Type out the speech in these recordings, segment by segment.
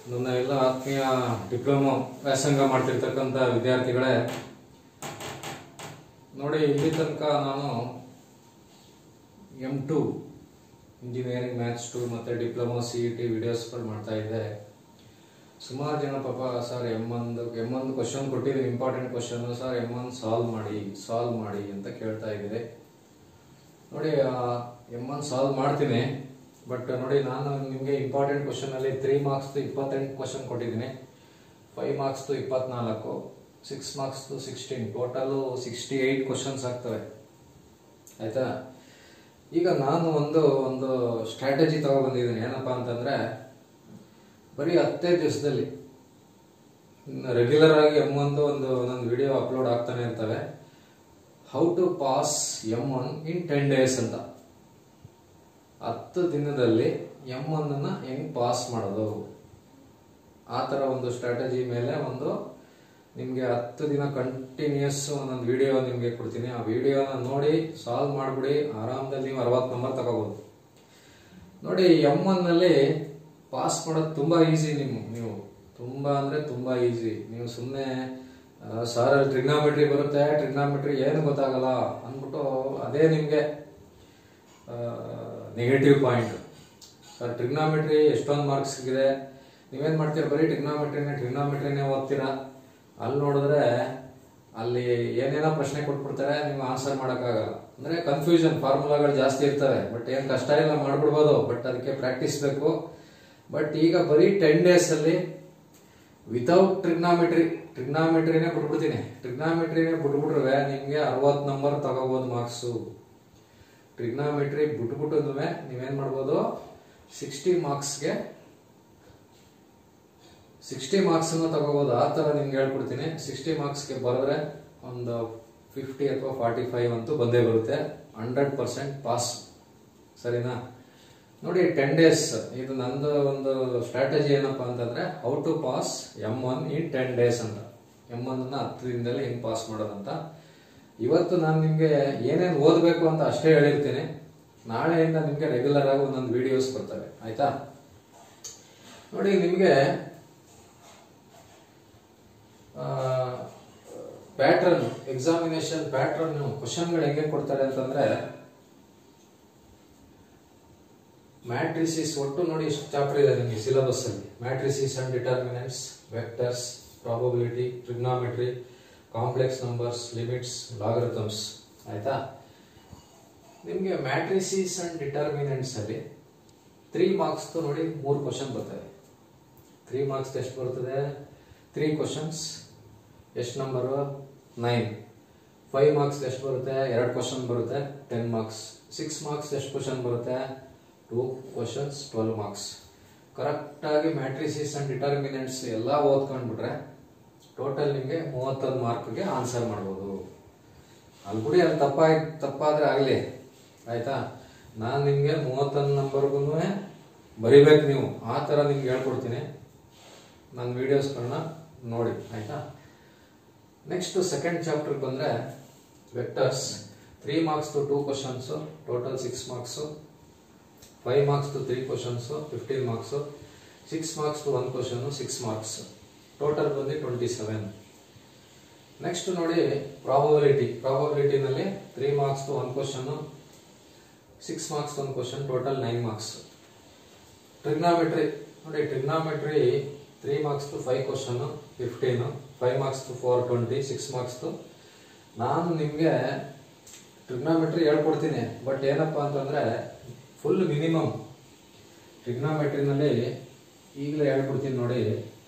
ನನ್ನ ಎಲ್ಲ ಆತ್ಮೀಯ ಡಿಪ್ಲೊಮೊ ವ್ಯಾಸಂಗ ಮಾಡ್ತಿರ್ತಕ್ಕಂಥ ವಿದ್ಯಾರ್ಥಿಗಳೇ ನೋಡಿ ಇಲ್ಲಿ ತನಕ ನಾನು M two engineering maths two ಮತ್ತು ಡಿಪ್ಲೊಮೊ ಸಿ ಇ ಟಿ ವಿಡಿಯೋಸ್ಗಳು ಮಾಡ್ತಾ ಇದ್ದೆ ಸುಮಾರು ಜನ ಪಾಪ ಸರ್ ಎಮ್ ಒಂದು ಎಮ್ ಒಂದು ಕ್ವಶನ್ ಕೊಟ್ಟಿದ್ದೀನಿ important question sir M one solve ಮಾಡಿ ಸಾಲ್ವ್ ಮಾಡಿ ಅಂತ ಕೇಳ್ತಾ ಇದ್ದೀರಿ ನೋಡಿ ಎಮ್ ಒನ್ ಸಾಲ್ವ್ ಮಾಡ್ತೀನಿ ಬಟ್ ನೋಡಿ ನಾನು ನಿಮಗೆ ಇಂಪಾರ್ಟೆಂಟ್ ಕ್ವಶನಲ್ಲಿ ತ್ರೀ ಮಾರ್ಕ್ಸ್ದು ಇಪ್ಪತ್ತೆಂಟು ಕ್ವಶನ್ ಕೊಟ್ಟಿದ್ದೀನಿ ಫೈವ್ ಮಾರ್ಕ್ಸ್ದು ಇಪ್ಪತ್ನಾಲ್ಕು ಸಿಕ್ಸ್ ಮಾರ್ಕ್ಸ್ದು sixteen total sixty eight questions ಆಗ್ತವೆ ಆಯ್ತಾ ಈಗ ನಾನು ಒಂದು ಒಂದು ಸ್ಟ್ರಾಟಜಿ ತಗೊಬಂದಿದ್ದೀನಿ ಏನಪ್ಪಾ ಅಂತಂದ್ರೆ ಬರೀ ಹತ್ತೇ ದಿವಸದಲ್ಲಿ ರೆಗ್ಯುಲರ್ ಆಗಿ ಎಮ್ ಒಂದು ಒಂದು ಒಂದೊಂದು ವಿಡಿಯೋ ಅಪ್ಲೋಡ್ ಆಗ್ತಾನೆ ಇರ್ತವೆ how to pass M one in ten days ಅಂತ ಹತ್ತು ದಿನದಲ್ಲಿ ಎಮ್ ಒನ್ ಅನ್ನ ಹೆಂಗ್ ಪಾಸ್ ಮಾಡೋದು ಆ ಥರ ಒಂದು ಸ್ಟ್ರಾಟಜಿ ಮೇಲೆ ಒಂದು ನಿಮಗೆ ಹತ್ತು ದಿನ ಕಂಟಿನ್ಯೂಸ್ ಒಂದೊಂದು ವಿಡಿಯೋ ನಿಮಗೆ ಕೊಡ್ತೀನಿ ಆ ವಿಡಿಯೋನ ನೋಡಿ ಸಾಲ್ವ್ ಮಾಡಿಬಿಡಿ ಆರಾಮದಲ್ಲಿ ನೀವು ಅರವತ್ತು ನಂಬರ್ ತಗೋಬಹುದು ನೋಡಿ ಎಮ್ ಒನ್ನಲ್ಲಿ ಪಾಸ್ ಮಾಡೋದು ತುಂಬ ಈಸಿ ನೀವು ನೀವು ತುಂಬ ಅಂದರೆ ತುಂಬ ಈಸಿ ನೀವು ಸುಮ್ಮನೆ ಸರ್ ಟ್ರಿಗ್ನಾಮೆಟ್ರಿ ಬರುತ್ತೆ ಟ್ರಿಗ್ನಾಮೆಟ್ರಿ ಏನು ಗೊತ್ತಾಗಲ್ಲ ಅಂದ್ಬಿಟ್ಟು ಅದೇ ನಿಮಗೆ ನೆಗೆಟಿವ್ ಪಾಯಿಂಟ್ ಸರ್ ಟ್ರಿಗ್ನಾಮೆಟ್ರಿ ಎಷ್ಟೊಂದು ಮಾರ್ಕ್ಸ್ ಇದೆ ನೀವೇನು ಮಾಡ್ತೀರಾ ಬರೀ ಟ್ರಿಗ್ನಾಮೆಟ್ರಿನೇ ಟ್ರಿಗ್ನಾಮೆಟ್ರಿನೇ ಓದ್ತೀರಾ ಅಲ್ಲಿ ನೋಡಿದ್ರೆ ಅಲ್ಲಿ ಏನೇನೋ ಪ್ರಶ್ನೆ ಕೊಟ್ಬಿಡ್ತಾರೆ ನೀವು ಆನ್ಸರ್ ಮಾಡೋಕ್ಕಾಗಲ್ಲ ಅಂದರೆ ಕನ್ಫ್ಯೂಷನ್ ಫಾರ್ಮುಲಾಗಳು ಜಾಸ್ತಿ ಇರ್ತವೆ ಬಟ್ ಏನು ಕಷ್ಟ ಇಲ್ಲ ಮಾಡ್ಬಿಡ್ಬೋದು ಬಟ್ ಅದಕ್ಕೆ ಪ್ರಾಕ್ಟೀಸ್ ಬೇಕು ಬಟ್ ಈಗ ಬರೀ ಟೆನ್ ಡೇಸ್ ಅಲ್ಲಿ ವಿತೌಟ್ ಟ್ರಿಗ್ನಾಮೆಟ್ರಿ ಟ್ರಿಗ್ನಾಮೆಟ್ರಿನೇ ಬಿಟ್ಬಿಡ್ತೀನಿ ಟ್ರಿಗ್ನಾಮೆಟ್ರಿನೇ ಬಿಟ್ಬಿಟ್ರೆ ನಿಮಗೆ ಅರವತ್ತು ನಂಬರ್ ತಗೋಬೋದು ಮಾರ್ಕ್ಸು ಟ್ರಿಗ್ನಾಮೆಟ್ರಿ ಬಿಟ್ಬಿಟ್ಟು ನೀವೇನ್ ಮಾಡ್ಬೋದು ಸಿಕ್ಸ್ಟಿ ಮಾರ್ಕ್ಸ್ಗೆ ಸಿಕ್ಸ್ಟಿ ಮಾರ್ಕ್ಸ್ ಅನ್ನು ತಗೋಬಹುದು ಆ ತರ ನಿಮ್ಗೆ ಹೇಳ್ಕೊಡ್ತೀನಿ ಸಿಕ್ಸ್ಟಿ ಮಾರ್ಕ್ಸ್ಗೆ ಬರೆದ್ರೆ ಒಂದು ಫಿಫ್ಟಿ ಅಥವಾ ಫಾರ್ಟಿ ಫೈವ್ ಅಂತೂ ಬಂದೇ ಬರುತ್ತೆ ಹಂಡ್ರೆಡ್ ಪರ್ಸೆಂಟ್ ಪಾಸ್ ಸರಿನಾ ನೋಡಿ ಟೆನ್ ಡೇಸ್ ಇದು ನಂದು ಒಂದು ಸ್ಟ್ರಾಟಜಿ ಏನಪ್ಪಾ ಅಂತಂದ್ರೆ how to pass M one in ten days ಅಂತ ಎಮ್ ಒನ್ ಅನ್ನ ಹತ್ತು ದಿನದಲ್ಲಿ ಹೆಂಗ್ ಪಾಸ್ ಮಾಡೋದಂತ ಇವತ್ತು ನಾನು ನಿಮಗೆ ಏನೇನು ಓದಬೇಕು ಅಂತ ಅಷ್ಟೇ ಹೇಳಿರ್ತೀನಿ ನಾಳೆಯಿಂದ ನಿಮಗೆ ರೆಗ್ಯುಲರ್ ಆಗಿ ಒಂದೊಂದು ವಿಡಿಯೋಸ್ ಬರ್ತವೆ ಆಯ್ತಾ ನೋಡಿ ನಿಮಗೆ ಪ್ಯಾಟ್ರನ್ ಎಕ್ಸಾಮಿನೇಷನ್ ಪ್ಯಾಟ್ರನ್ ಕ್ವಶನ್ಗಳು ಹೆಂಗೆ ಕೊಡ್ತಾರೆ ಅಂತಂದ್ರೆ ಮ್ಯಾಟ್ರಿಸಿಸ್ ಒಟ್ಟು ನೋಡಿ ಎಷ್ಟು ಚಾಪ್ಟರ್ ಇದೆ ನಿಮಗೆ ಸಿಲೆಬಸ್ ಅಲ್ಲಿ matrices and determinants vectors probability trigonometry complex numbers limits logarithms ಆಯ್ತಾ ನಿಮಗೆ ಮ್ಯಾಟ್ರಿಸಿಸ್ ಅಂಡ್ ಡಿಟರ್ಮಿನೆಂಟ್ಸ್ ಅಲ್ಲಿ ತ್ರೀ ಮಾರ್ಕ್ಸ್ ನೋಡಿ ಮೂರು ಕ್ವಶನ್ ಬರ್ತವೆ ತ್ರೀ ಮಾರ್ಕ್ಸ್ ಎಷ್ಟು ಬರ್ತದೆ ತ್ರೀ ಕ್ವಶನ್ಸ್ ಎಷ್ಟು ನಂಬರು ನೈನ್ ಫೈವ್ ಮಾರ್ಕ್ಸ್ ಎಷ್ಟು ಬರುತ್ತೆ ಎರಡು ಕ್ವಶನ್ ಬರುತ್ತೆ ಟೆನ್ ಮಾರ್ಕ್ಸ್ ಸಿಕ್ಸ್ ಮಾರ್ಕ್ಸ್ ಎಷ್ಟು ಕ್ವಶನ್ ಬರುತ್ತೆ ಟೂ ಕ್ವಶನ್ಸ್ ಟ್ವೆಲ್ ಮಾರ್ಕ್ಸ್ ಕರೆಕ್ಟಾಗಿ ಮ್ಯಾಟ್ರಿಸಿಸ್ ಅಂಡ್ ಡಿಟರ್ಮಿನೆಂಟ್ಸ್ ಎಲ್ಲ ಓದ್ಕೊಂಡ್ಬಿಟ್ರೆ ಟೋಟಲ್ ನಿಮಗೆ ಮೂವತ್ತೊಂದು ಮಾರ್ಕ್ಗೆ ಆನ್ಸರ್ ಮಾಡ್ಬೋದು ಅಲ್ಲಿ ಬಿಡಿ ಅಲ್ಲಿ ತಪ್ಪಾಯ್ ತಪ್ಪಾದ್ರೆ ಆಗಲಿ ಆಯ್ತಾ ನಾನು ನಿಮಗೆ ಮೂವತ್ತೊಂದು ನಂಬರ್ಗೂ ಬರಿಬೇಕು ನೀವು ಆ ಥರ ನಿಮ್ಗೆ ಹೇಳ್ಕೊಡ್ತೀನಿ ನನ್ನ ವೀಡಿಯೋಸ್ಗಳನ್ನ ನೋಡಿ ಆಯ್ತಾ ನೆಕ್ಸ್ಟ್ ಸೆಕೆಂಡ್ ಚಾಪ್ಟರ್ಗೆ ಬಂದರೆ ವೆಕ್ಟರ್ಸ್ ತ್ರೀ ಮಾರ್ಕ್ಸ್ದು two questions total six marks five ಮಾರ್ಕ್ಸ್ದು three questions fifteen marks six ಮಾರ್ಕ್ಸ್ದು one question six marks total ಬಂದು ಟ್ವೆಂಟಿ ಸೆವೆನ್ ನೆಕ್ಸ್ಟ್ ನೋಡಿ ಪ್ರಾಬಬಿಲಿಟಿ ಪ್ರಾಬಬಿಲಿಟಿನಲ್ಲಿ ತ್ರೀ ಮಾರ್ಕ್ಸ್ದು ಒನ್ ಕ್ವಶನು ಸಿಕ್ಸ್ ಮಾರ್ಕ್ಸ್ ಒಂದು question total nine marks trigonometry ನೋಡಿ trigonometry three ಮಾರ್ಕ್ಸ್ದು five question fifteen five ಮಾರ್ಕ್ಸ್ದು ಫೋರ್ ಟ್ವೆಂಟಿ ಸಿಕ್ಸ್ ಮಾರ್ಕ್ಸ್ದು ನಾನು ನಿಮಗೆ ಟ್ರಿಗ್ನಾಮೆಟ್ರಿ ಹೇಳ್ಕೊಡ್ತೀನಿ ಬಟ್ ಏನಪ್ಪ ಅಂತಂದರೆ ಫುಲ್ ಮಿನಿಮಮ್ ಟ್ರಿಗ್ನಾಮೆಟ್ರಿನಲ್ಲಿ ಈಗಲೇ ಹೇಳ್ಬಿಡ್ತೀನಿ ನೋಡಿ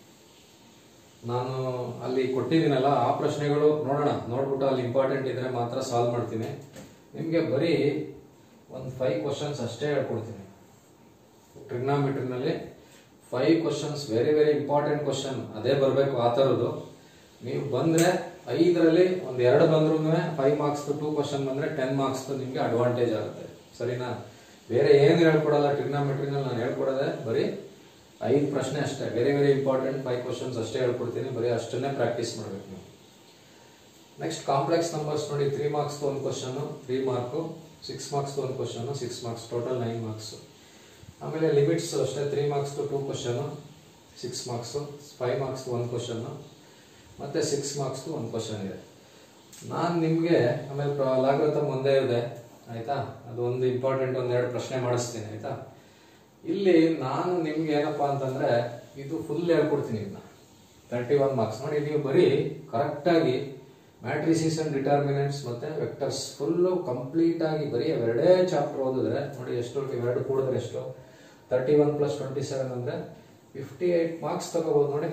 ನಾನು ಅಲ್ಲಿ ಕೊಟ್ಟಿದ್ದೀನಲ್ಲ ಆ ಪ್ರಶ್ನೆಗಳು ನೋಡೋಣ ನೋಡ್ಬಿಟ್ಟು ಅಲ್ಲಿ ಇಂಪಾರ್ಟೆಂಟ್ ಇದ್ರೆ ಮಾತ್ರ ಸಾಲ್ವ್ ಮಾಡ್ತೀನಿ ನಿಮಗೆ ಬರೀ ಒಂದು ಫೈವ್ ಕ್ವಶನ್ಸ್ ಅಷ್ಟೇ ಹೇಳ್ಕೊಡ್ತೀನಿ ಟ್ರಿಗ್ನಾಮೆಟ್ರಿನಲ್ಲಿ five questions very very important question ಅದೇ ಬರಬೇಕು ಆ ಥರದ್ದು ನೀವು ಬಂದರೆ ಐದರಲ್ಲಿ ಒಂದು ಎರಡು ಬಂದ್ರೂ ಫೈವ್ ಮಾರ್ಕ್ಸ್ ಟೂ ಕ್ವಶನ್ ಬಂದರೆ ಟೆನ್ ಮಾರ್ಕ್ಸ್ ನಿಮಗೆ ಅಡ್ವಾಂಟೇಜ್ ಆಗುತ್ತೆ ಸರಿನಾ ಬೇರೆ ಏನು ಹೇಳ್ಕೊಡಲ್ಲ ಟ್ರಿಗ್ನಾಮೆಟ್ರಿನಲ್ಲಿ ನಾನು ಹೇಳ್ಕೊಡೋದೆ ಬರೀ ಐದು ಪ್ರಶ್ನೆ ಅಷ್ಟೇ very very important five questions ಅಷ್ಟೇ ಹೇಳ್ಕೊಡ್ತೀನಿ ಬರೀ ಅಷ್ಟನ್ನೇ ಪ್ರಾಕ್ಟೀಸ್ ಮಾಡಬೇಕು ನೀವು ನೆಕ್ಸ್ಟ್ ಕಾಂಪ್ಲೆಕ್ಸ್ ನಂಬರ್ಸ್ ನೋಡಿ ತ್ರೀ ಮಾರ್ಕ್ಸ್ ಒಂದು question three mark six marks ಒಂದು question six marks total nine marks ಆಮೇಲೆ ಲಿಮಿಟ್ಸ್ ಅಷ್ಟೇ three marks two question six marks five marks ಒಂದು ಕ್ವಶನ್ನು ಮತ್ತು ಸಿಕ್ಸ್ ಮಾರ್ಕ್ಸ್ದು ಒಂದು ಕ್ವಶನ್ ಇದೆ ನಾನು ನಿಮಗೆ ಆಮೇಲೆ ಲಾಗೃತ ಮುಂದೆ ಇದೆ ಆಯಿತಾ ಅದು ಒಂದು ಇಂಪಾರ್ಟೆಂಟ್ ಒಂದೆರಡು ಪ್ರಶ್ನೆ ಮಾಡಿಸ್ತೀನಿ ಆಯಿತಾ ಇಲ್ಲಿ ನಾನು ನಿಮ್ಗೆ ಏನಪ್ಪಾ ಅಂತಂದ್ರೆ ಇದು ಫುಲ್ ಹೇಳ್ಕೊಡ್ತೀನಿ ಇದನ್ನ ತರ್ಟಿ ಒನ್ ಮಾರ್ಕ್ಸ್ ನೋಡಿ ನೀವು ಬರೀ ಕರೆಕ್ಟಾಗಿ ಮ್ಯಾಟ್ರಿಸಿಸ್ ಅಂಡ್ ಡಿಟರ್ಮಿನೆಂಟ್ಸ್ ಮತ್ತೆ ವೆಕ್ಟರ್ಸ್ ಫುಲ್ಲು ಕಂಪ್ಲೀಟ್ ಆಗಿ ಬರೀ ಎರಡೇ ಚಾಪ್ಟರ್ ಓದಿದ್ರೆ ನೋಡಿ ಎಷ್ಟು ಇವೆರಡು ಕೂಡಿದ್ರೆ ಎಷ್ಟು thirty one plus twenty seven ಅಂದ್ರೆ ಫಿಫ್ಟಿ ಏಟ್ ಮಾರ್ಕ್ಸ್ ತಗೋಬಹುದು ನೋಡಿ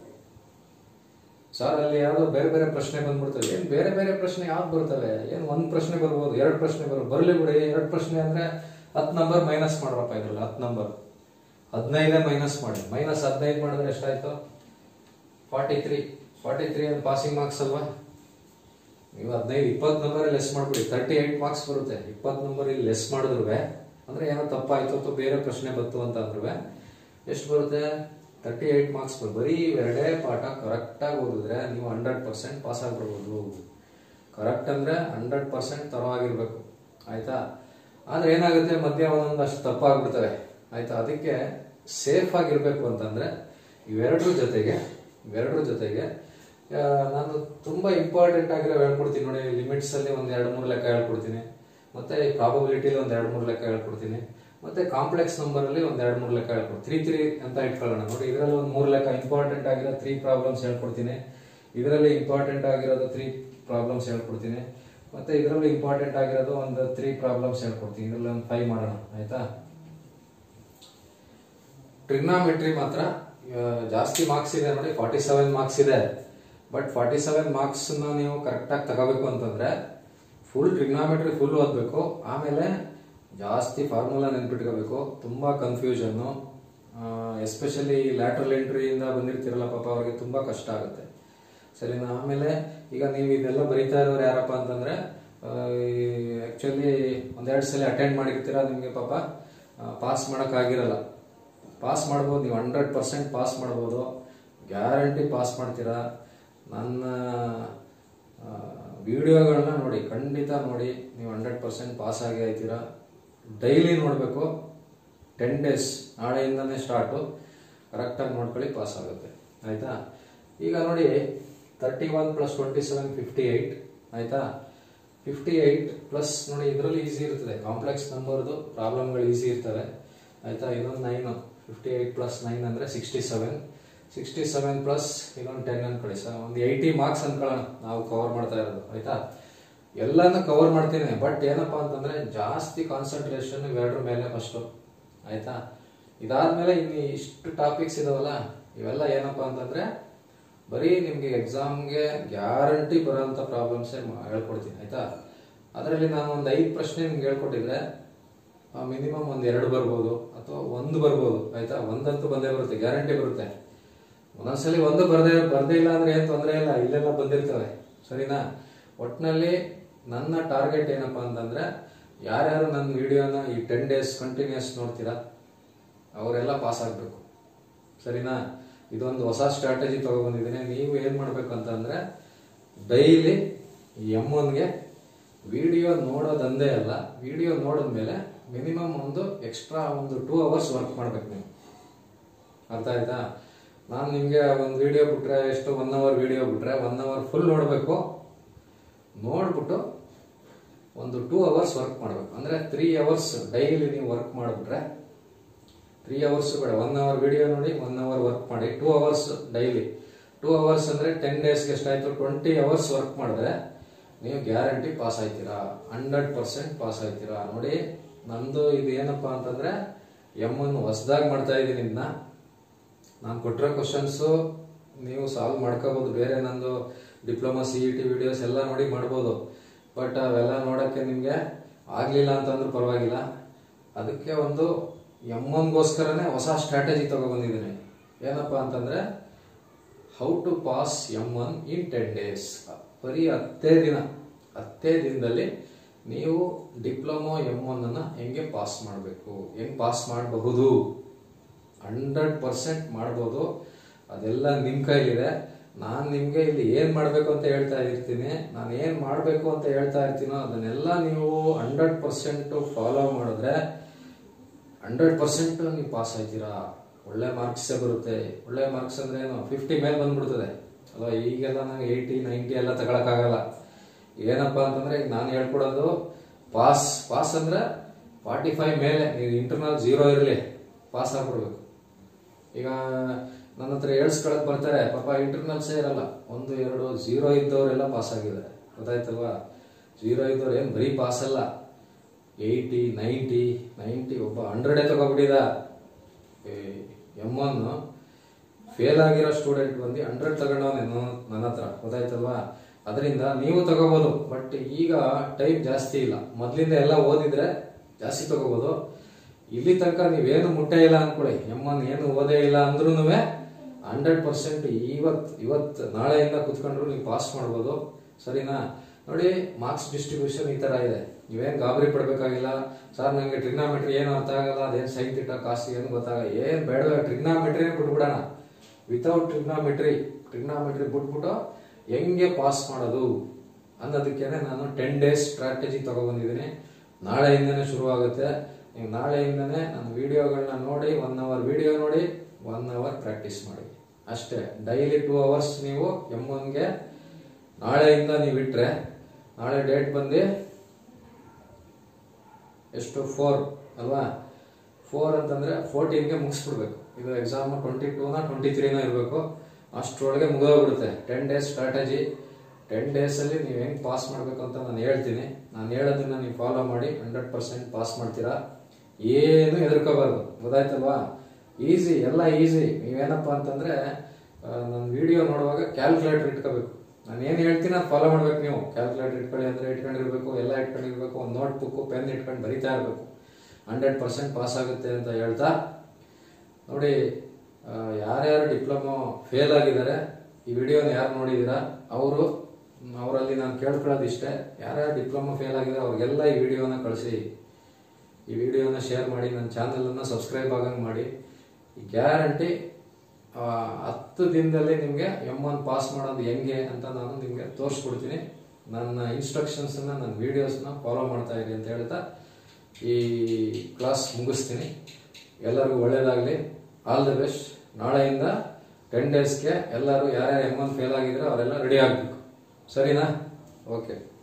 ಸರ್ ಅಲ್ಲಿ ಯಾವ್ದೋ ಬೇರೆ ಬೇರೆ ಪ್ರಶ್ನೆ ಬಂದ್ಬಿಡ್ತವೆ ಏನ್ ಬೇರೆ ಬೇರೆ ಪ್ರಶ್ನೆ ಯಾವ್ದು ಬರ್ತವೆ ಏನ್ ಒಂದ್ ಪ್ರಶ್ನೆ ಬರ್ಬೋದು ಎರಡು ಪ್ರಶ್ನೆ ಬರ್ಬೋದು ಬರ್ಲಿ ಬಿಡಿ ಎರಡು ಪ್ರಶ್ನೆ ಅಂದ್ರೆ ಹತ್ತು ನಂಬರ್ ಮೈನಸ್ ಮಾಡ್ರಪ್ಪ ಇದ್ರಲ್ಲ ಹತ್ತು ನಂಬರ್ ಹದಿನೈದೇ ಮೈನಸ್ ಮಾಡಿ ಮೈನಸ್ ಹದಿನೈದು ಮಾಡಿದ್ರೆ ಎಷ್ಟಾಯ್ತು forty three forty three passing marks ಅಲ್ವಾ ನೀವು ಹದಿನೈದು ಇಪ್ಪತ್ತು ನಂಬರ್ ಲೆಸ್ ಮಾಡ್ಬಿಡಿ ತರ್ಟಿ ಏಟ್ ಮಾರ್ಕ್ಸ್ ಬರುತ್ತೆ ಇಪ್ಪತ್ತು ನಂಬರ್ ಇಲ್ಲಿ ಲೆಸ್ ಮಾಡಿದ್ರು ಅಂದ್ರೆ ಏನೋ ತಪ್ಪಾಯ್ತು ಅಥವಾ ಬೇರೆ ಪ್ರಶ್ನೆ ಬಂತು ಅಂತ ಅಂದ್ರೂ ಎಷ್ಟು ಬರುತ್ತೆ ತರ್ಟಿ ಏಟ್ ಮಾರ್ಕ್ಸ್ ಬರೀ ಎರಡೇ ಪಾಠ ಕರೆಕ್ಟಾಗಿ ಓದಿದ್ರೆ ನೀವು ಹಂಡ್ರೆಡ್ ಪರ್ಸೆಂಟ್ ಪಾಸ್ ಆಗ್ಬಿಡ್ಬೋದು ಕರೆಕ್ಟ್ ಅಂದ್ರೆ ಹಂಡ್ರೆಡ್ ಪರ್ಸೆಂಟ್ ತರವಾಗಿರ್ಬೇಕು ಆಯ್ತಾ ಆದ್ರೆ ಏನಾಗುತ್ತೆ ಮಧ್ಯ ಒಂದೊಂದು ಅಷ್ಟು ತಪ್ಪಾಗ್ಬಿಡ್ತವೆ ಆಯ್ತಾ ಅದಕ್ಕೆ ಸೇಫ್ ಆಗಿರ್ಬೇಕು ಅಂತಂದ್ರೆ ಇವೆರಡರ ಜೊತೆಗೆ ಇವೆರಡರ ಜೊತೆಗೆ ಆ, ನಾನು ತುಂಬಾ ಇಂಪಾರ್ಟೆಂಟ್ ಆಗಿರೋ ಹೇಳ್ಕೊಡ್ತೀನಿ ನೋಡಿ ಲಿಮಿಟ್ಸ್ ಅಲ್ಲಿ ಒಂದ್ ಎರಡು ಮೂರು ಲೆಕ್ಕ ಹೇಳ್ಕೊಡ್ತೀನಿ ಮತ್ತೆ ಪ್ರಾಬಬಿಲಿಟಿಲಿ ಒಂದ್ ಎರಡು ಮೂರು ಲೆಕ್ಕ ಹೇಳ್ಕೊಡ್ತೀನಿ ಮತ್ತೆ ಕಾಂಪ್ಲೆಕ್ಸ್ ನಂಬರ್ ಅಲ್ಲಿ ಒಂದ್ ಎರಡು ಮೂರು ಲೆಕ್ಕ ಹೇಳ್ಕೊಡ್ತೀನಿ ತ್ರೀ ತ್ರೀ ಅಂತ ಇಟ್ಕೊಳ್ಳೋಣ ನೋಡಿ ಇದರಲ್ಲಿ ಒಂದು ಮೂರು ಲೆಕ್ಕ ಇಂಪಾರ್ಟೆಂಟ್ ಆಗಿರೋ ತ್ರೀ ಪ್ರಾಬ್ಲಮ್ಸ್ ಹೇಳ್ಕೊಡ್ತೀನಿ ಇದರಲ್ಲಿ ಇಂಪಾರ್ಟೆಂಟ್ ಆಗಿರೋದು ತ್ರೀ ಪ್ರಾಬ್ಲಮ್ಸ್ ಹೇಳ್ಕೊಡ್ತೀನಿ ಮತ್ತೆ ಇದರಲ್ಲಿ ಇಂಪಾರ್ಟೆಂಟ್ ಆಗಿರೋದು ಒಂದು ತ್ರೀ ಪ್ರಾಬ್ಲಮ್ಸ್ ಹೇಳ್ಕೊಡ್ತೀನಿ ಇದರಲ್ಲಿ ಒಂದು ಫೈವ್ ಮಾಡೋಣ ಆಯ್ತಾ ಟ್ರಿಗ್ನಾಮೆಟ್ರಿ ಮಾತ್ರ ಆ, ಜಾಸ್ತಿ ಮಾರ್ಕ್ಸ್ ಇದೆ ನೋಡಿ ಫಾರ್ಟಿ ಸೆವೆನ್ ಮಾರ್ಕ್ಸ್ ಇದೆ ಬಟ್ ಫಾರ್ಟಿ ಸೆವೆನ್ ಮಾರ್ಕ್ಸ್ ನೀವು ಕರೆಕ್ಟಾಗಿ ತಗೋಬೇಕು ಅಂತಂದ್ರೆ ಫುಲ್ ಟ್ರಿಗ್ನಾಮೆಟ್ರಿ ಫುಲ್ ಓದಬೇಕು ಆಮೇಲೆ ಜಾಸ್ತಿ ಫಾರ್ಮುಲಾ ನೆನ್ಪಿಟ್ಕೋಬೇಕು ತುಂಬಾ ಕನ್ಫ್ಯೂಷನ್ನು ಎಸ್ಪೆಷಲಿ ಲ್ಯಾಟ್ರಲ್ ಎಂಟ್ರಿಯಿಂದ ಬಂದಿರ್ತೀರಲ್ಲ ಪಾಪ ಅವ್ರಿಗೆ ತುಂಬಾ ಕಷ್ಟ ಆಗುತ್ತೆ ಸರಿನಾ ಆಮೇಲೆ ಈಗ ನೀವು ಇದೆಲ್ಲ ಬರೀತಾ ಇರೋರು ಯಾರಪ್ಪ ಅಂತಂದ್ರೆ ಆಕ್ಚುಲಿ ಒಂದೆರಡು ಸಲ ಅಟೆಂಡ್ ಮಾಡಿರ್ತೀರಾ ನಿಮಗೆ ಪಾಪ ಪಾಸ್ ಆಗಿರಲ್ಲ ಪಾಸ್ ಮಾಡ್ಬೋದು ನೀವು ಹಂಡ್ರೆಡ್ ಪರ್ಸೆಂಟ್ ಪಾಸ್ ಮಾಡ್ಬೋದು ಗ್ಯಾರಂಟಿ ಪಾಸ್ ಮಾಡ್ತೀರಾ ನನ್ನ ವಿಡಿಯೋಗಳನ್ನ ನೋಡಿ ಖಂಡಿತ ನೋಡಿ ನೀವು ಹಂಡ್ರೆಡ್ ಪರ್ಸೆಂಟ್ ಪಾಸ್ ಆಗಿ ಆಯ್ತೀರಾ ಡೈಲಿ ನೋಡಬೇಕು ಟೆನ್ ಡೇಸ್ ನಾಳೆಯಿಂದನೇ ಸ್ಟಾರ್ಟು ಕರೆಕ್ಟಾಗಿ ನೋಡ್ಕೊಳ್ಳಿ ಪಾಸ್ ಆಗುತ್ತೆ ಆಯ್ತಾ ಈಗ ನೋಡಿ thirty one plus twenty seven fifty eight ಆಯ್ತಾ ಫಿಫ್ಟಿ ಏಯ್ಟ್ ಪ್ಲಸ್ ನೋಡಿ ಇದರಲ್ಲಿ ಈಸಿ ಇರ್ತದೆ ಕಾಂಪ್ಲೆಕ್ಸ್ ನಂಬರ್ದು ಪ್ರಾಬ್ಲಮ್ಗಳು ಈಸಿ ಇರ್ತವೆ ಆಯ್ತಾ ಇದೊಂದು nine fifty eight plus nine ಅಂದರೆ sixty seven sixty seven plus ಇದೊಂದು ಟೆನ್ ಅನ್ಕೊಳ್ಳಿ ಸರ್ ಒಂದು ಏಯ್ಟಿ ಮಾರ್ಕ್ಸ್ ಅನ್ಕೊಳ್ಳೋಣ ನಾವು ಕವರ್ ಮಾಡ್ತಾ ಇರೋದು ಆಯ್ತಾ ಎಲ್ಲಾನು ಕವರ್ ಮಾಡ್ತೀನಿ ಬಟ್ ಏನಪ್ಪಾ ಅಂತಂದ್ರೆ ಜಾಸ್ತಿ ಕಾನ್ಸಂಟ್ರೇಷನ್ ಇವೆರಡರ ಮೇಲೆ ಫಸ್ಟು ಆಯ್ತಾ ಇದಾದ್ಮೇಲೆ ಇನ್ನು ಇಷ್ಟು ಟಾಪಿಕ್ಸ್ ಇದಾವಲ್ಲ ಇವೆಲ್ಲ ಏನಪ್ಪಾ ಅಂತಂದ್ರೆ ಬರೀ ನಿಮ್ಗೆ ಎಕ್ಸಾಮ್ಗೆ ಗ್ಯಾರಂಟಿ ಬರೋಂಥ ಪ್ರಾಬ್ಲಮ್ಸೇ ಹೇಳ್ಕೊಡ್ತೀನಿ ಆಯ್ತಾ ಅದರಲ್ಲಿ ನಾನು ಒಂದು ಐದು ಪ್ರಶ್ನೆ ನಿಮ್ಗೆ ಹೇಳ್ಕೊಟ್ಟಿದ್ರೆ ಮಿನಿಮಮ್ ಒಂದು ಎರಡು ಬರ್ಬೋದು ಅಥವಾ ಒಂದು ಬರ್ಬೋದು ಆಯ್ತಾ ಒಂದಂತೂ ಬಂದೇ ಬರುತ್ತೆ ಗ್ಯಾರಂಟಿ ಬರುತ್ತೆ ಒಂದೊಂದ್ಸಲಿ ಒಂದು ಬರ್ದೇ ಬರ್ದೇ ಇಲ್ಲ ಅಂದ್ರೆ ಏನ್ ತೊಂದರೆ ಇಲ್ಲ ಇಲ್ಲೆಲ್ಲ ಬಂದಿರ್ತವೆ ಸರಿನಾ ಒಟ್ನಲ್ಲಿ ನನ್ನ ಟಾರ್ಗೆಟ್ ಏನಪ್ಪಾ ಅಂತಂದ್ರೆ ಯಾರ್ಯಾರು ನನ್ನ ವಿಡಿಯೋನ ಈ ಟೆನ್ ಡೇಸ್ ಕಂಟಿನ್ಯೂಸ್ ನೋಡ್ತೀರಾ ಅವರೆಲ್ಲ ಪಾಸ್ ಆಗ್ಬೇಕು ಸರಿನಾ ಇದೊಂದು ಹೊಸ ಸ್ಟ್ರಾಟಜಿ ತಗೊಬಂದಿದ್ದೀನಿ ನೀವು ಏನ್ ಮಾಡ್ಬೇಕು ಅಂತಂದ್ರೆ ಡೈಲಿ ಎಮ್ ಒನ್ಗೆ ವಿಡಿಯೋ ನೋಡೋದಂದೇ ಅಲ್ಲ ವಿಡಿಯೋ ನೋಡಿದ್ಮೇಲೆ ಮಿನಿಮಮ್ ಒಂದು ಎಕ್ಸ್ಟ್ರಾ ಒಂದು ಟೂ ಅವರ್ಸ್ ವರ್ಕ್ ಮಾಡ್ಬೇಕು ನೀವು ಅರ್ಥ ಆಯ್ತಾ ನಾನು ನಿಮಗೆ ಒಂದು ವಿಡಿಯೋ ಬಿಟ್ರೆ ಎಷ್ಟು ಒನ್ ಅವರ್ ವಿಡಿಯೋ ಬಿಟ್ರೆ ಒನ್ ಅವರ್ ಫುಲ್ ನೋಡಬೇಕು ನೋಡ್ಬಿಟ್ಟು ಒಂದು ಟೂ ಅವರ್ಸ್ ವರ್ಕ್ ಮಾಡಬೇಕು ಅಂದ್ರೆ ತ್ರೀ ಅವರ್ಸ್ ಡೈಲಿ ನೀವು ವರ್ಕ್ ಮಾಡಿಬಿಟ್ರೆ ತ್ರೀ ಅವರ್ಸ್ ಬೇಡ ಒನ್ ಅವರ್ ವಿಡಿಯೋ ನೋಡಿ ಒನ್ ಅವರ್ ವರ್ಕ್ ಮಾಡಿ two hours daily two hours ಅಂದ್ರೆ ಟೆನ್ ಡೇಸ್ಗೆ ಎಷ್ಟಾಯ್ತು ಟ್ವೆಂಟಿ ಅವರ್ಸ್ ವರ್ಕ್ ಮಾಡಿದ್ರೆ ನೀವು ಗ್ಯಾರಂಟಿ ಪಾಸ್ ಆಯ್ತೀರಾ ಹಂಡ್ರೆಡ್ ಪರ್ಸೆಂಟ್ ಪಾಸ್ ಆಯ್ತೀರಾ ನೋಡಿ ನಂದು ಇದು ಏನಪ್ಪಾ ಅಂತಂದ್ರೆ ಎಮ್ ಅನ್ನು ಹೊಸದಾಗಿ ಮಾಡ್ತಾ ಇದ್ದೀನಿ ಇದನ್ನ ನಾನು ಕೊಟ್ಟಿರೋ ಕ್ವಶನ್ಸು ನೀವು ಸಾಲ್ವ್ ಮಾಡ್ಕೋಬಹುದು ಬೇರೆ ನಂದು diploma C E T videos ಎಲ್ಲ ನೋಡಿ ಮಾಡ್ಬೋದು ಬಟ್ ಅವೆಲ್ಲ ನೋಡೋಕ್ಕೆ ನಿಮಗೆ ಆಗಲಿಲ್ಲ ಅಂತಂದ್ರೂ ಪರವಾಗಿಲ್ಲ ಅದಕ್ಕೆ ಒಂದು ಎಮ್ ಒನ್ಗೋಸ್ಕರನೇ ಹೊಸ ಸ್ಟ್ರಾಟಜಿ ತಗೊಬಂದಿದ್ದೀನಿ ಏನಪ್ಪ ಅಂತಂದ್ರೆ how to pass M one in ten days ಬರೀ ಹತ್ತೇ ದಿನ ಹತ್ತೇ ದಿನದಲ್ಲಿ ನೀವು ಡಿಪ್ಲೊಮೊ ಎಮ್ ಒನ್ ಅನ್ನ ಹೆಂಗೆ ಪಾಸ್ ಮಾಡಬೇಕು ಹೆಂಗ್ ಪಾಸ್ ಮಾಡಬಹುದು ಹಂಡ್ರೆಡ್ ಪರ್ಸೆಂಟ್ ಮಾಡ್ಬೋದು ಅದೆಲ್ಲ ನಿಮ್ಮ ಕೈಲಿದೆ ನಾನು ನಿಮಗೆ ಇಲ್ಲಿ ಏನು ಮಾಡಬೇಕು ಅಂತ ಹೇಳ್ತಾ ಇರ್ತೀನಿ ನಾನು ಏನು ಮಾಡಬೇಕು ಅಂತ ಹೇಳ್ತಾ ಇರ್ತೀನೋ ಅದನ್ನೆಲ್ಲ ನೀವು ಹಂಡ್ರೆಡ್ ಪರ್ಸೆಂಟ್ ಫಾಲೋ ಮಾಡಿದ್ರೆ ಹಂಡ್ರೆಡ್ ಪರ್ಸೆಂಟ್ ನೀವು ಪಾಸ್ ಆಯ್ತೀರಾ ಒಳ್ಳೆ ಮಾರ್ಕ್ಸೇ ಬರುತ್ತೆ ಒಳ್ಳೆ ಮಾರ್ಕ್ಸ್ ಅಂದ್ರೆ ಏನು ಫಿಫ್ಟಿ ಮೇಲೆ ಬಂದ್ಬಿಡ್ತದೆ ಅಲ್ವಾ ಈಗೆಲ್ಲ ನಂಗೆ ಏಯ್ಟಿ ನೈಂಟಿ ಎಲ್ಲ ತಗೊಳಕ್ಕಾಗಲ್ಲ ಏನಪ್ಪಾ ಅಂತಂದ್ರೆ ಈಗ ನಾನು ಹೇಳ್ಕೊಡೋದು ಪಾಸ್ ಪಾಸ್ ಅಂದ್ರೆ ಫಾರ್ಟಿ ಫೈವ್ ಮೇಲೆ ನೀವು ಇಂಟರ್ನಲ್ ಜೀರೋ ಇರಲಿ ಪಾಸ್ ಆಗ್ಬಿಡ್ಬೇಕು ಈಗ ನನ್ನ ಹತ್ರ ಏಳ್ಸ್ಕೊಳಕ್ ಬರ್ತಾರೆ ಪಾಪ ಇಂಟರ್ನಲ್ಸೇ ಇರಲ್ಲ ಒಂದು ಎರಡು ಜೀರೋ ಇದ್ದವರೆಲ್ಲ ಪಾಸ್ ಆಗಿದ್ದಾರೆ ಗೊತ್ತಾಯ್ತಲ್ವಾ ಜೀರೋ ಇದ್ದವ್ರು ಏನು ಬರೀ ಪಾಸ್ ಅಲ್ಲ ಏಯ್ಟಿ ನೈಂಟಿ ನೈಂಟಿ ಒಬ್ಬ ಹಂಡ್ರೆಡೇ ತಗೊಬಿಟ್ಟಿದ ಎಮ್ ಒನ್ ಫೇಲ್ ಆಗಿರೋ ಸ್ಟೂಡೆಂಟ್ ಬಂದು ಹಂಡ್ರೆಡ್ ತಗೊಂಡವನೆ ನನ್ನ ಹತ್ರ ಗೊತ್ತಾಯ್ತಲ್ವಾ ಅದರಿಂದ ನೀವು ತಗೋಬಹುದು ಬಟ್ ಈಗ ಟೈಮ್ ಜಾಸ್ತಿ ಇಲ್ಲ ಮೊದ್ಲಿಂದ ಎಲ್ಲ ಓದಿದ್ರೆ ಜಾಸ್ತಿ ತಗೋಬಹುದು ಇಲ್ಲಿ ತನಕ ನೀವೇನು ಮುಟ್ಟೇ ಇಲ್ಲ ಅನ್ಕೊಳ್ಳಿ ಎಮ್ ಒನ್ ಏನು ಓದೇ ಇಲ್ಲ ಅಂದ್ರೂ ಹಂಡ್ರೆಡ್ ಪರ್ಸೆಂಟ್ ಇವತ್ ಇವತ್ ನಾಳೆಯಿಂದ ಕುತ್ಕೊಂಡ್ರು ನೀವು ಪಾಸ್ ಮಾಡ್ಬೋದು ಸರಿನಾ ನೋಡಿ ಮಾರ್ಕ್ಸ್ ಡಿಸ್ಟ್ರಿಬ್ಯೂಷನ್ ಈ ತರ ಇದೆ ನೀವೇನ್ ಗಾಬರಿ ಪಡ್ಬೇಕಾಗಿಲ್ಲ ಸರ್ ನಂಗೆ ಟ್ರಿಗ್ನಾಮೆಟ್ರಿ ಏನು ಅರ್ಥ ಆಗಲ್ಲ ಅದೇನ್ ಸೈನ್ ತಿಟ್ಟ ಕಾಸ್ಟ್ ಏನು ಗೊತ್ತಾಗಲ್ಲ ಏನ್ ಬೇಡ ಟ್ರಿಗ್ನಾಮೆಟ್ರಿ ಬಿಟ್ಬಿಡೋಣ ವಿತೌಟ್ ಟ್ರಿಗ್ನಾಮೆಟ್ರಿ ಟ್ರಿಗ್ನಾಮೆಟ್ರಿ ಬಿಟ್ಬಿಟ್ಟು ಹೆಂಗೆ ಪಾಸ್ ಮಾಡೋದು ಅನ್ನೋದಕ್ಕೇನೆ ನಾನು ಟೆನ್ ಡೇಸ್ ಸ್ಟ್ರಾಟಜಿ ತಗೊಬಂದಿದ್ದೀನಿ ನಾಳೆಯಿಂದನೇ ಶುರು ಆಗುತ್ತೆ ನೀವು ನಾಳೆಯಿಂದನೇ ನನ್ನ ವಿಡಿಯೋಗಳನ್ನ ನೋಡಿ ಒನ್ ಅವರ್ ವಿಡಿಯೋ ನೋಡಿ ಒನ್ ಅವರ್ ಪ್ರಾಕ್ಟೀಸ್ ಮಾಡಿ ಅಷ್ಟೇ ಡೈಲಿ ಟೂ ಅವರ್ಸ್ ನೀವು ಎಮ್ ಒನ್ಗೆ ನಾಳೆಯಿಂದ ನೀವು ಇಟ್ರೆ ನಾಳೆ ಡೇಟ್ ಬಂದು ಎಷ್ಟು ಫೋರ್ ಅಲ್ವಾ ಫೋರ್ ಅಂತಂದ್ರೆ ಫೋರ್ಟೀನ್ಗೆ ಮುಗಿಸ್ಬಿಡ್ಬೇಕು ಇದು ಎಕ್ಸಾಮ್ ಟ್ವೆಂಟಿ ಟೂನ ಟ್ವೆಂಟಿ ತ್ರೀನ ಇರಬೇಕು ಅಷ್ಟರೊಳಗೆ ಮುಗಿದೋಗ್ಬಿಡುತ್ತೆ ಟೆನ್ ಡೇಸ್ ಸ್ಟ್ರಾಟಜಿ ಟೆನ್ ಡೇಸಲ್ಲಿ ನೀವು ಹೆಂಗೆ ಪಾಸ್ ಮಾಡಬೇಕು ಅಂತ ನಾನು ಹೇಳ್ತೀನಿ ನಾನು ಹೇಳೋದನ್ನ ನೀವು ಫಾಲೋ ಮಾಡಿ ಹಂಡ್ರೆಡ್ ಪರ್ಸೆಂಟ್ ಪಾಸ್ ಮಾಡ್ತೀರಾ ಏನು ಹೆದರ್ಕೋಬಾರ್ದು ಗೊತ್ತಾಯ್ತಲ್ವಾ ಈಸಿ ಎಲ್ಲ ಈಸಿ ನೀವೇನಪ್ಪ ಅಂತಂದ್ರೆ ನನ್ನ ವಿಡಿಯೋ ನೋಡುವಾಗ ಕ್ಯಾಲ್ಕುಲೇಟರ್ ಇಟ್ಕೋಬೇಕು ನಾನು ಏನು ಹೇಳ್ತೀನಿ ಅದು ಫಾಲೋ ಮಾಡ್ಬೇಕು ನೀವು ಕ್ಯಾಲ್ಕುಲೇಟರ್ ಇಟ್ಕೊಳ್ಳಿ ಅಂದ್ರೆ ಇಟ್ಕೊಂಡಿರ್ಬೇಕು ಎಲ್ಲ ಇಟ್ಕೊಂಡಿರ್ಬೇಕು ಒಂದು ನೋಟ್ ಬುಕ್ ಪೆನ್ ಇಟ್ಕೊಂಡು ಬರಿತಾ ಇರಬೇಕು ಹಂಡ್ರೆಡ್ ಪರ್ಸೆಂಟ್ ಪಾಸ್ ಆಗುತ್ತೆ ಅಂತ ಹೇಳ್ತಾ ನೋಡಿ ಆ, ಯಾರ್ಯಾರು ಡಿಪ್ಲೊಮೊ ಫೇಲ್ ಆಗಿದ್ದಾರೆ ಈ ವಿಡಿಯೋನ ಯಾರು ನೋಡಿದ್ದೀರಾ ಅವರು ಅವರಲ್ಲಿ ನಾನು ಕೇಳ್ಕೊಳ್ಳೋದು ಇಷ್ಟೇ ಯಾರ್ಯಾರು ಡಿಪ್ಲೊಮೊ ಫೇಲ್ ಆಗಿದ್ದಾರೆ ಅವ್ರಿಗೆಲ್ಲ ಈ ವಿಡಿಯೋನ ಕಳಿಸಿ ಈ ವಿಡಿಯೋನ ಶೇರ್ ಮಾಡಿ ನನ್ನ ಚಾನಲನ್ನು ಸಬ್ಸ್ಕ್ರೈಬ್ ಆಗಂಗೆ ಮಾಡಿ ಗ್ಯಾರಂಟಿ ಹತ್ತು ದಿನದಲ್ಲಿ ನಿಮಗೆ ಎಮ್ ಒನ್ ಪಾಸ್ ಮಾಡೋದು ಹೆಂಗೆ ಅಂತ ನಾನು ನಿಮಗೆ ತೋರಿಸ್ಕೊಡ್ತೀನಿ ನನ್ನ ಇನ್ಸ್ಟ್ರಕ್ಷನ್ಸನ್ನ ನನ್ನ ವಿಡಿಯೋಸ್ನ ಫಾಲೋ ಮಾಡ್ತಾ ಇರಿ ಅಂತ ಹೇಳ್ತಾ ಈ ಕ್ಲಾಸ್ ಮುಗಿಸ್ತೀನಿ ಎಲ್ಲರಿಗೂ ಒಳ್ಳೇದಾಗಲಿ ಆಲ್ ದಿ ಬೆಸ್ಟ್ ನಾಳೆಯಿಂದ ಟೆನ್ ಡೇಸ್ಗೆ ಎಲ್ಲರೂ ಯಾರ್ಯಾರು ಎಮ್ ಒನ್ ಫೇಲ್ ಆಗಿದ್ರೆ ಅವರೆಲ್ಲ ರೆಡಿ ಆಗಬೇಕು ಸರಿನಾ ಓಕೆ